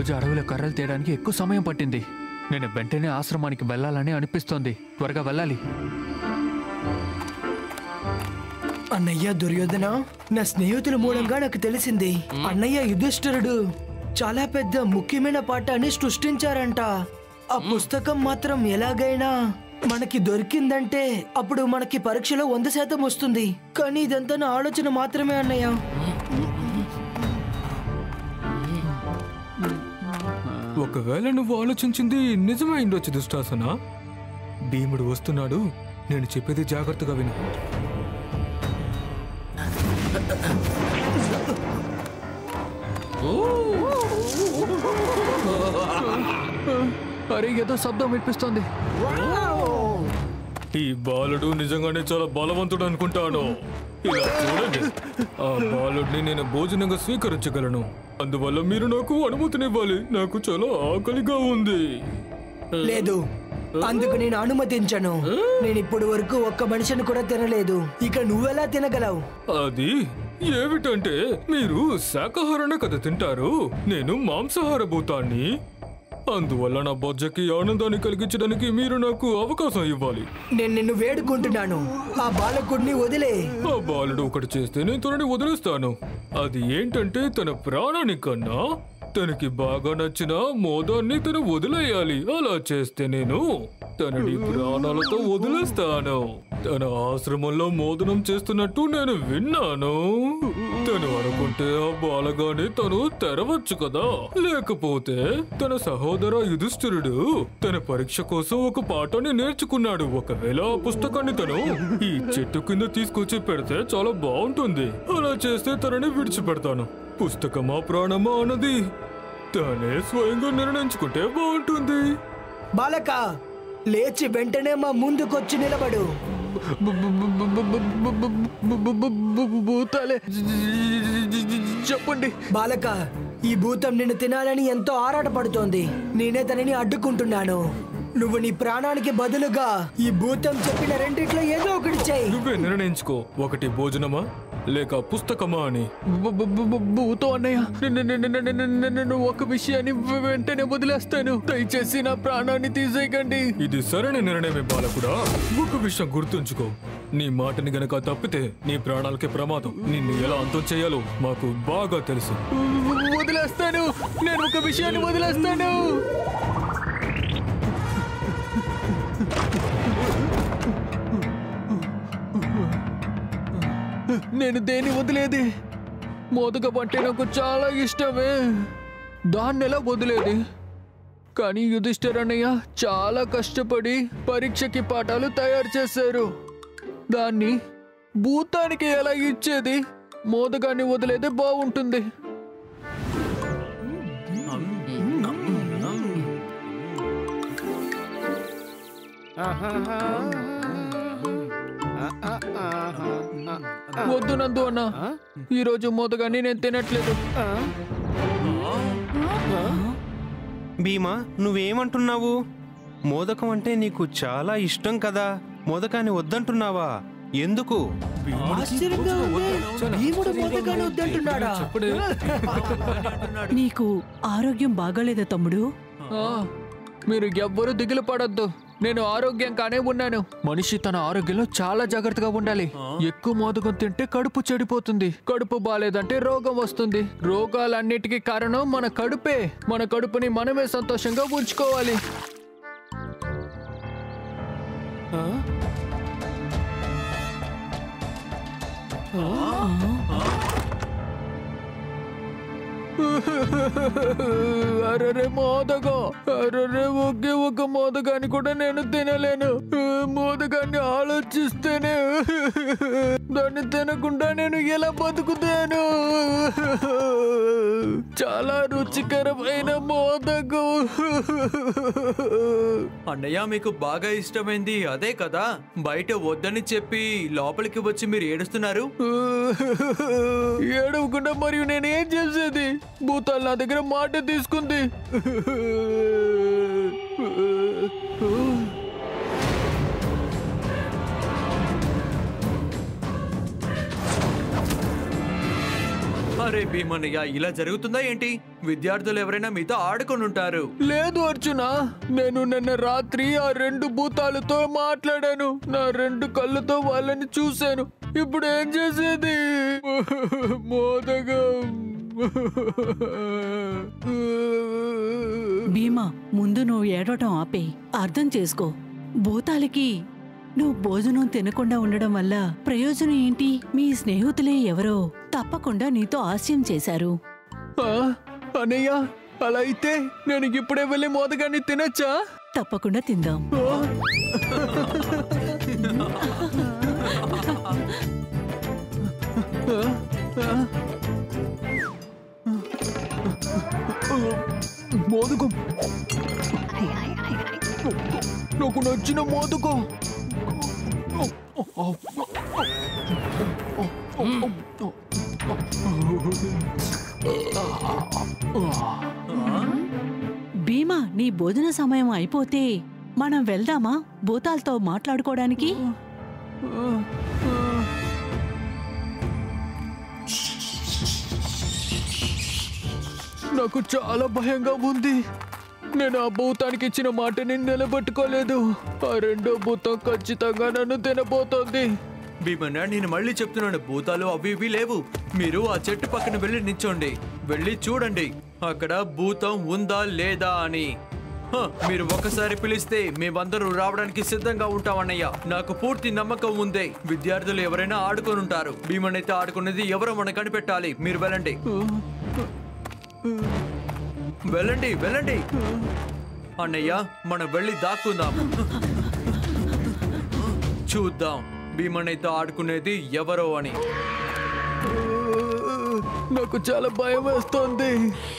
రోజు అడవిలో కర్రలు తీయడానికి ఎక్కువ సమయం పట్టింది నేను వెంటనే ఆశ్రమానికి వెళ్ళాలని అనిపిస్తోంది త్వరగా వెళ్ళాలి అన్నయ్య దుర్యోధన నా స్నేహితుల మూలంగా నాకు తెలిసింది అన్నయ్య యుధిష్ఠిరుడు చాలా పెద్ద ముఖ్యమైన పాఠాన్ని సృష్టించారంట ఆ పుస్తకం మాత్రం ఎలాగైనా మనకి దొరికిందంటే అప్పుడు మనకి పరీక్షలో వంద శాతం వస్తుంది కానీ ఇదంతా నా ఆలోచన మాత్రమే అన్నయ్య ఒకవేళ నువ్వు ఆలోచించింది నిజమే ఉండొచ్చు దుష్టాసన భీముడు వస్తున్నాడు నేను చెప్పేది జాగ్రత్తగా విను అరే ఏదో శబ్దం వినిపిస్తోంది ఈ బాలుడు నిజంగానే చాలా బలవంతుడు అనుకుంటాను ఇలా చూడండి ఆ బాలుడిని నేను భోజనంగా స్వీకరించగలను అందువల్ల మీరు నాకు అనుమతినివ్వాలి నాకు చాలా ఆకలిగా ఉంది లేదు అందుకు నేను అనుమతించను నేను ఇప్పుడు వరకు ఒక్క మనిషిని కూడా తినలేదు ఇక నువ్వెలా తినగలవు అది ఏమిటంటే మీరు శాకాహారనే కదా తింటారు నేను మాంసాహార భూతాన్ని అందువల్ల నా బొజ్జకి ఆనందాన్ని కలిగించడానికి మీరు నాకు అవకాశం ఇవ్వాలి నేను నిన్ను వేడుకుంటున్నాను ఆ బాలకుడిని వదిలే ఆ బాలుడు ఒకటి చేస్తే నేను తనని వదిలేస్తాను అది ఏంటంటే తన ప్రాణాని కన్నా తనకి బాగా నచ్చిన మోదాన్ని తను వదిలేయాలి అలా చేస్తే నేను తనని ప్రాణాలతో వదిలేస్తాను తన ఆశ్రమంలో మోదనం చేస్తున్నట్టు నేను విన్నాను తను అనుకుంటే ఆ బాలగాని తను తెరవచ్చు కదా లేకపోతే తన సహోదర యుధిష్ఠిరుడు తన పరీక్ష కోసం ఒక పాఠాన్ని నేర్చుకున్నాడు ఒకవేళ ఆ పుస్తకాన్ని తను ఈ చెట్టు కింద తీసుకొచ్చి పెడితే చాలా బాగుంటుంది అలా చేస్తే తనని విడిచిపెడతాను పుస్తకమా ప్రాణమా అన్నది తనే స్వయంగా నిర్ణయించుకుంటే బాగుంటుంది బాలక లేచి వెంటనే మా ముందుకొచ్చి నిలబడు భూతాలే చెప్పండి బాలక ఈ భూతం నిన్ను తినాలని ఎంతో ఆరాటపడుతోంది నేనే తనని అడ్డుకుంటున్నాను నువ్వు నీ ప్రాణానికి బదులుగా ఈ భూతం చెప్పిన రెండిట్లో ఏదో ఒకటి చెయ్యి నువ్వే నిర్ణయించుకో ఒకటి భోజనమా లేక పుస్తకమా అని బ- బ- బ- బ- భూతం అన్నయ్య నిన్ను- నిన్ను- నిన్ను- నిన్ను- నిన్ను ఒక విషయాన్ని వె- వెంటనే వదిలేస్తాను దయచేసి నా ప్రాణాన్ని తీసేయకండి ఇది సరైన నిర్ణయమే బాలకుడా ఒక విషయం గుర్తుంచుకో నీ మాటని గనక తప్పితే నీ ప్రాణాలకి ప్రమాదం నిన్ను ఎలా అంతం చేయాలో మాకు బాగా తెలుసు వ- వదిలేస్తాను నేను ఒక విషయాన్ని వదిలేస్తాను నేను దేని వదిలేది మోదకం అంటే నాకు చాలా ఇష్టమే దాన్ని ఎలా వదిలేది కానీ యుధిష్ఠిర్ అన్నయ్య చాలా కష్టపడి పరీక్షకి పాఠాలు తయారు చేశారు దాన్ని భూతానికి ఎలా ఇచ్చేది మోదకాన్ని వదిలేదే బాగుంటుంది వద్దు నందు అన్న ఈరోజు మోదగాన్ని నేను తినట్లేదు భీమా నువ్వేమంటున్నావు మోదకం అంటే నీకు చాలా ఇష్టం కదా మోదకాన్ని వద్దంటున్నావా ఎందుకు ఆశ్చర్యంగా ఉంది. భీముడు మోదకాన్ని వద్దంటున్నాడా నీకు ఆరోగ్యం బాగాలేదా తమ్ముడు ఆ, మీరు ఎవ్వరూ దిగులు పడొద్దు నేను ఆరోగ్యంగానే ఉన్నాను మనిషి తన ఆరోగ్యంలో చాలా జాగ్రత్తగా ఉండాలి ఎక్కువ మోదకం తింటే కడుపు చెడిపోతుంది కడుపు బాలేదంటే రోగం వస్తుంది రోగాలన్నిటికీ కారణం మన కడుపే మన కడుపుని మనమే సంతోషంగా ఉంచుకోవాలి అరరే మోదగా అరరే ఒకే ఒక మోదగాన్ని కూడా నేను తినలేను మోదగాన్ని ఆలోచిస్తేనే దాన్ని తినకుండా నేను ఎలా బతుకుతాను చాలా రుచికరమైన మోదకం అన్నయ్య మీకు బాగా ఇష్టమైంది అదే కదా బయట వద్దని చెప్పి లోపలికి వచ్చి మీరు ఏడుస్తున్నారు ఏడవకుండా మరియు నేనేం చేసేది భూతాలు నా దగ్గర మాట తీసుకుంది అరే భీమన్నయ్య ఇలా జరుగుతుందా ఏంటి విద్యార్థులు ఎవరైనా మీతో ఆడుకొని ఉంటారు లేదు అర్జున నేను నిన్న రాత్రి ఆ రెండు భూతాలతో మాట్లాడాను నా రెండు కళ్ళతో వాళ్ళని చూశాను ఇప్పుడు ఏం చేసేది మోదగం భీమా ముందు నువ్వు ఏడవటం ఆపే అర్థం చేసుకో భూతాలకి నువ్వు భోజనం తినకుండా ఉండడం వల్ల ప్రయోజనం ఏంటి మీ స్నేహితులే ఎవరో తప్పకుండా నీతో హాస్యం చేశారు ఆ, అనయ్య అలా అయితే నేను ఇప్పుడే వెళ్ళి మోదగాన్ని తినచ్చా తప్పకుండా తిందాం మోదకం నాకు నచ్చిన మోదకం భీమా నీ భోజన సమయం అయిపోతే మనం వెళ్దామా భూతాలతో మాట్లాడుకోవడానికి నాకు చాలా భయంగా ఉంది నేను ఆ భూతానికి ఇచ్చిన మాటని నిలబెట్టుకోలేదు ఆ రెండో భూతం ఖచ్చితంగా నన్ను తినబోతోంది భీమన్న నేను మళ్ళీ చెప్తున్నాను భూతాలు అవి ఇవి లేవు మీరు ఆ చెట్టు పక్కన వెళ్ళి నిల్చోండి వెళ్ళి చూడండి అక్కడ భూతం ఉందా లేదా అని హ, మీరు ఒకసారి పిలిస్తే మేమందరూ రావడానికి సిద్ధంగా ఉంటామన్నయ్య నాకు పూర్తి నమ్మకం ఉంది విద్యార్థులు ఎవరైనా ఆడుకొని ఉంటారు భీమనైతే ఆడుకునేది ఎవరో మనం కనిపెట్టాలి మీరు వెళ్ళండి వెళ్ళండి వెళ్ళండి అన్నయ్య మనం వెళ్ళి దాక్కుందాం చూద్దాం భీమనైతే ఆడుకునేది ఎవరో అని నాకు చాలా భయం వేస్తోంది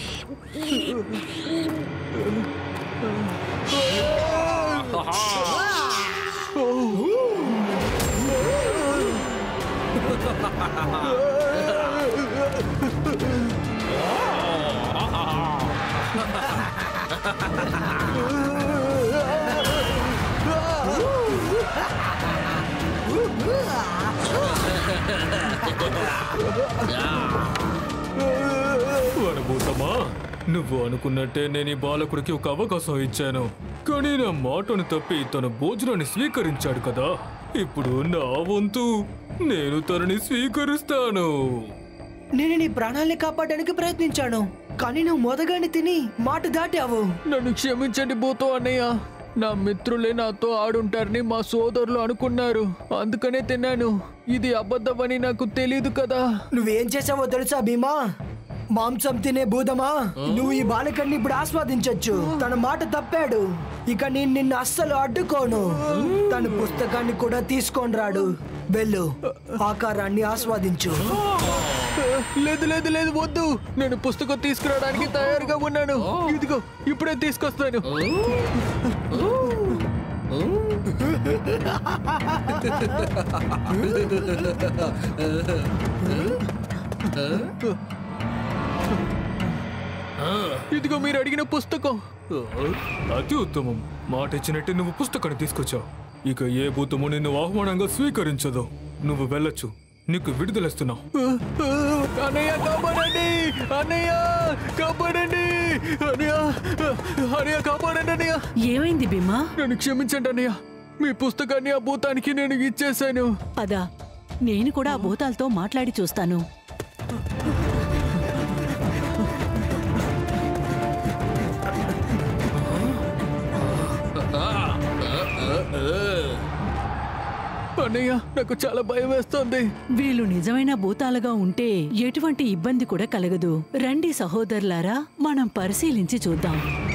అనుభూతమా నువ్వు అనుకున్నట్టే నేను ఈ బాలకుడికి ఒక అవకాశం ఇచ్చాను కానీ నా మాటను తప్పి తన భోజనాన్ని స్వీకరించాడు కదా ఇప్పుడు నా వంతు నేను తనని స్వీకరిస్తాను నేను నీ ప్రాణాల్ని కాపాడడానికి ప్రయత్నించాను కానీ నువ్వు మొదగాని తిని మాట దాటావు నన్ను క్షమించండి భూతో అన్నయ్య నా మిత్రులే నాతో ఆడుంటారని మా సోదరులు అనుకున్నారు అందుకనే తిన్నాను ఇది అబద్ధమని నాకు తెలియదు కదా నువ్వేం చేసావో తెలుసా భీమా మాంసం తినే భూతమా నువ్వు ఈ బాలకన్ని ఇప్పుడు ఆస్వాదించొచ్చు తన మాట తప్పాడు ఇక నేను నిన్ను అస్సలు అడ్డుకోను తన పుస్తకాన్ని కూడా తీసుకొని రాడు వెళ్ళు ఆకారాన్ని ఆస్వాదించు లేదు లేదు లేదు వద్దు నేను పుస్తకం తీసుకురావడానికి తయారుగా ఉన్నాను ఇదిగో ఇప్పుడే తీసుకొస్తాను ఇదిగో మీరు అడిగిన పుస్తకం అతి ఉత్తమం మాట ఇచ్చినట్టే నువ్వు పుస్తకాన్ని తీసుకొచ్చావు ఇక ఏ భూతము నిన్ను ఆహ్వానంగా స్వీకరించదు నువ్వు వెళ్ళొచ్చు నీకు విడుదలస్తున్నావు అన్నయ్య కాపాడండి అన్నయ్య కాపాడండి అన్నయ్య అన్నయ్య కాపాడండి అన్నయ్య ఏమైంది భీమా నన్ను క్షమించండి అన్నయ్య మీ పుస్తకాన్ని ఆ భూతానికి నేను ఇచ్చేశాను పద నేను కూడా ఆ భూతాలతో మాట్లాడి చూస్తాను అన్నయ్య నాకు చాలా భయం వేస్తోంది వీళ్ళు నిజమైన భూతాలుగా ఉంటే ఎటువంటి ఇబ్బంది కూడా కలగదు రండి సహోదరులారా మనం పరిశీలించి చూద్దాం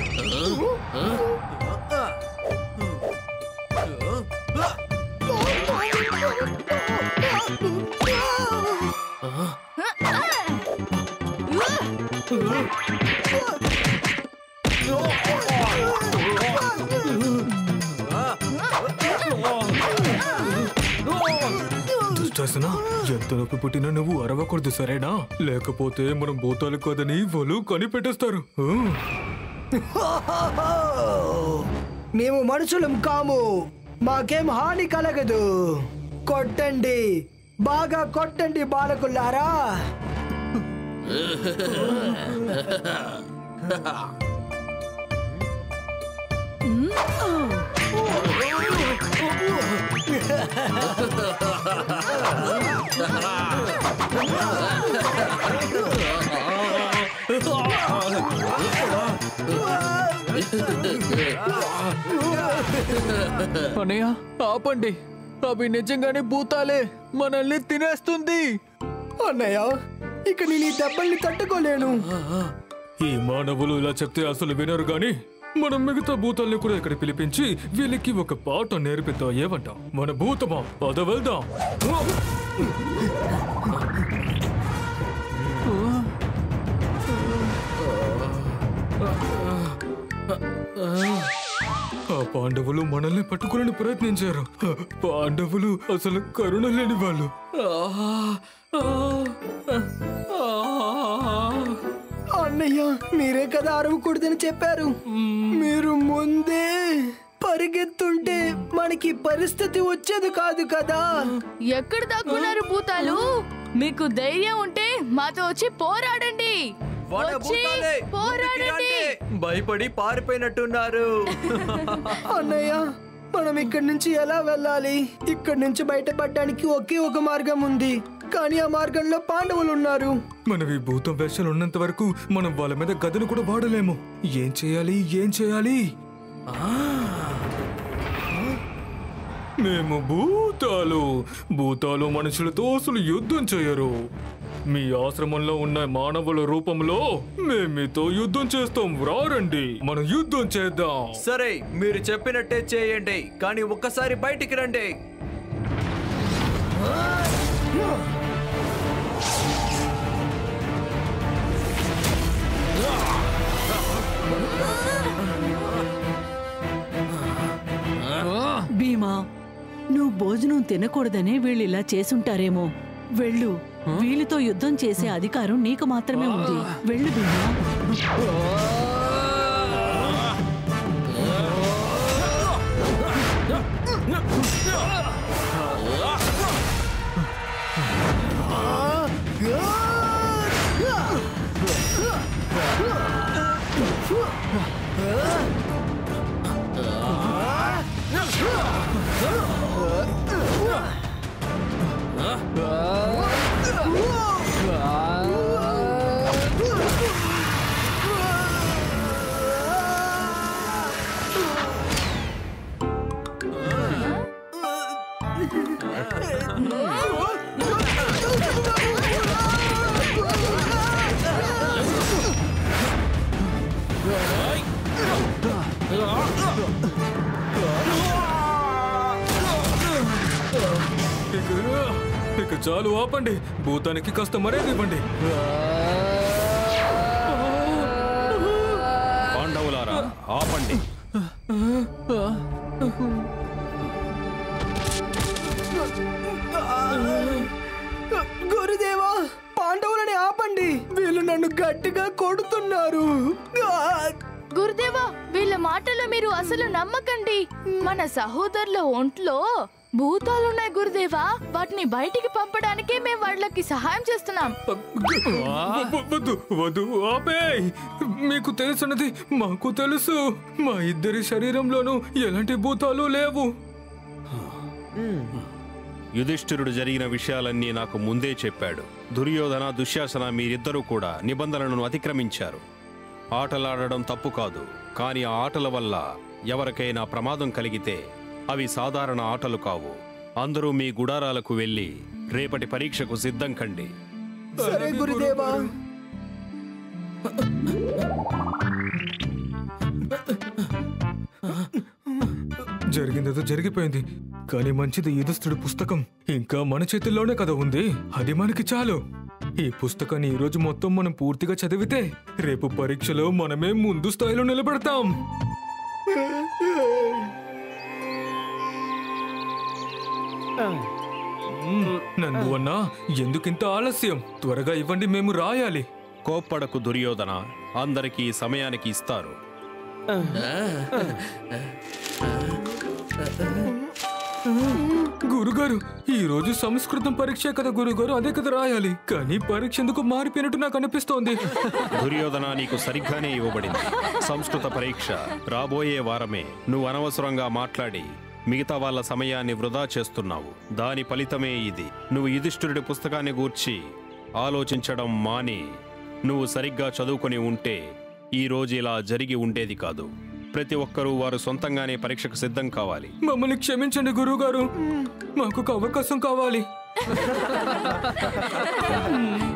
దుశ్శాసన ఎంత నొప్పి పుట్టినా నువ్వు అరవకూడదు సరేనా లేకపోతే మనం భూతాలు కాదని వాళ్ళు కనిపెట్టేస్తారు ఆ. మేము మనుషులం కాము మాకేం హాని కలగదు కొట్టండి బాగా కొట్టండి బాలకులారా అనయ్య ఆపండి అవి నిజంగానే భూతాలే మనల్ని తినేస్తుంది అన్నయ్య ఇక నేను ఈ దెబ్బల్ని తట్టుకోలేను ఈ మానవులు ఇలా చెప్తే అసలు వినరు గాని మనం మిగతా భూతాల్ని కూడా ఇక్కడ పిలిపించి వీళ్ళకి ఒక పాట నేర్పిద్దాం ఏమంటాం మన భూతమా పద వెళ్దాం ఆ పాండవులు మనల్ని పట్టుకోవాలని ప్రయత్నించారు ఆ పాండవులు అసలు కరుణ లేని వాళ్ళు అన్నయ్య మీరే కదా అరవకూడదని చెప్పారు మీరు ముందే పరిగెత్తుంటే మనకి పరిస్థితి వచ్చేది కాదు కదా ఎక్కడ దాక్కున్నారు భూతాలు మీకు ధైర్యం ఉంటే మాతో వచ్చి పోరాడండి వన వచ్చి భూతాలే, ముందుకి పోరాడండి రండి. భయపడి పారిపోయినట్టున్నారు అన్నయ్య మనం ఇక్కడి నుంచి ఎలా వెళ్ళాలి ఇక్కడి నుంచి బయటపడడానికి ఒకే ఒక మార్గం ఉంది కానీ ఆ మార్గంలో పాండవులు ఉన్నారు మనం ఈ భూతం వేషాలు ఉన్నంత వరకు మనం వాళ్ళ మీద గదను కూడా వాడలేము ఏం చేయాలి ఏం చేయాలి మేము భూతాలు భూతాలు మనుషులతో అసలు యుద్ధం చేయరు మీ ఆశ్రమంలో ఉన్న మానవుల రూపంలో మేము మీతో యుద్ధం చేస్తాం రారండి మనం యుద్ధం చేద్దాం సరే మీరు చెప్పినట్టే చేయండి కానీ ఒక్కసారి బయటికి రండి భీమా నువ్వు భోజనం తినకూడదనే వీళ్ళు ఇలా చేసుంటారేమో వెళ్ళు వీళ్ళతో యుద్ధం చేసే అధికారం నీకు మాత్రమే ఉంది వెళ్ళు భీమా ఇక ఇక చాలు ఆపండి భూతానికి కాస్త మర్యాద ఇవ్వండి పాండవులారా ఆపండి గురుదేవా పాండవులని ఆపండి వీళ్ళు నన్ను గట్టిగా కొడుతున్నారు ఆ! గురుదేవా వీళ్ళ మాటలు మీరు అసలు నమ్మకండి మన సహోదరుల ఒంట్లో భూతాలున్నాయి గురుదేవా వాటిని బయటికి పంపడానికే మేము వాళ్ళకి సహాయం చేస్తున్నాం వ- వద్దు వద్దు ఆపేయ్ మీకు తెలుసున్నది మాకు తెలుసు మా ఇద్దరి శరీరంలోనూ ఎలాంటి భూతాలు లేవు యుధిష్ఠిరుడు జరిగిన విషయాలన్నీ నాకు ముందే చెప్పాడు దుర్యోధన దుశ్శాసన మీరిద్దరూ కూడా నిబంధనలను అతిక్రమించారు ఆటలాడడం తప్పు కాదు కానీ ఆ ఆటల వల్ల ఎవరికైనా ప్రమాదం కలిగితే అవి సాధారణ ఆటలు కావు అందరూ మీ గుడారాలకు వెళ్ళి రేపటి పరీక్షకు సిద్ధం కండి సరే గురుదేవా జరిగిందేదో జరిగిపోయింది కానీ మంచిది యుధిష్ఠుడి పుస్తకం ఇంకా మన చేతుల్లోనే కదా ఉంది అది మనకి చాలు ఈ పుస్తకాన్ని ఈ రోజు మొత్తం మనం పూర్తిగా చదివితే రేపు పరీక్షలో మనమే ముందు స్థాయిలో నిలబెడతాం మ్మ్. నందు అన్నా ఎందుకింత ఆలస్యం త్వరగా ఇవ్వండి మేము రాయాలి కోప్పడకు దుర్యోధన అందరికీ సమయానికి ఇస్తారు గురుగా గురుగారు ఈ రోజు సంస్కృతం పరీక్ష కదా గురుగారు అదే కదా రాయాలి కానీ పరీక్ష ఎందుకు మారిపోయినట్టు నాకు అనిపిస్తోంది దుర్యోధన నీకు సరిగ్గానే ఇవ్వబడింది సంస్కృత పరీక్ష రాబోయే వారమే నువ్వు అనవసరంగా మాట్లాడి మిగతా వాళ్ళ సమయాన్ని వృధా చేస్తున్నావు దాని ఫలితమే ఇది నువ్వు యుధిష్ఠిరుడి పుస్తకాన్ని గూర్చి ఆలోచించడం మాని నువ్వు సరిగ్గా చదువుకొని ఉంటే ఈ రోజు ఇలా జరిగి ఉండేది కాదు ప్రతి ఒక్కరూ వారు సొంతంగానే పరీక్షకు సిద్ధం కావాలి మమ్మల్ని క్షమించండి గురువుగారు మాకు ఒక అవకాశం కావాలి